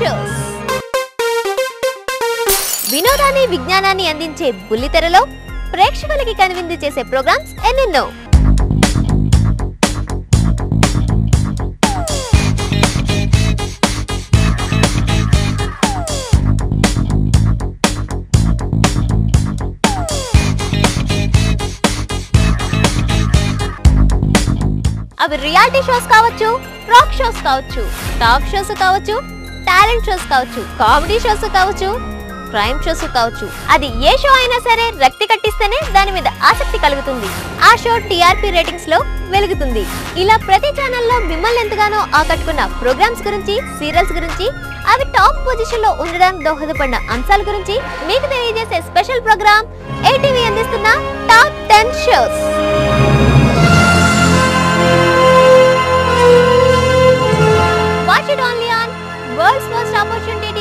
shows వినోదాన్ని విజ్ఞానాన్ని అందించే బుల్లితెరలో ప్రేక్షకులకి కనువిందు చేసే ప్రోగ్రామ్స్ ఎన్నెన్నో అవి రియాలిటీ షోస్ కావచ్చు రాక్ షోస్ కావచ్చు టాక్ షోస్ కావచ్చు టాలెంట్ షోస్ కావచ్చు కామెడీ షోస్ కావచ్చు క్రైమ్ షోస్ కావచ్చు అది ఏ షో అయినా సరే రక్తి కట్టిస్తేనే దాని మీద ఆసక్తి కలుగుతుంది ఆ షో టీఆర్పీ రేటింగ్స్ లో వెలుగుతుంది ఇలా ప్రతి ఛానల్లో మిమ్మల్ని ఎంతగానో ఆకట్టుకున్న ప్రోగ్రామ్స్ గురించి సీరియల్స్ గురించి అవి టాప్ పొజిషన్ లో ఉండడానికి దోహదపడిన అంశాల గురించి మీకు తెలియజేసే స్పెషల్ ప్రోగ్రామ్ ఏటీవీ అందిస్తున్న top ten shows Watch it only on World's Most Opportunity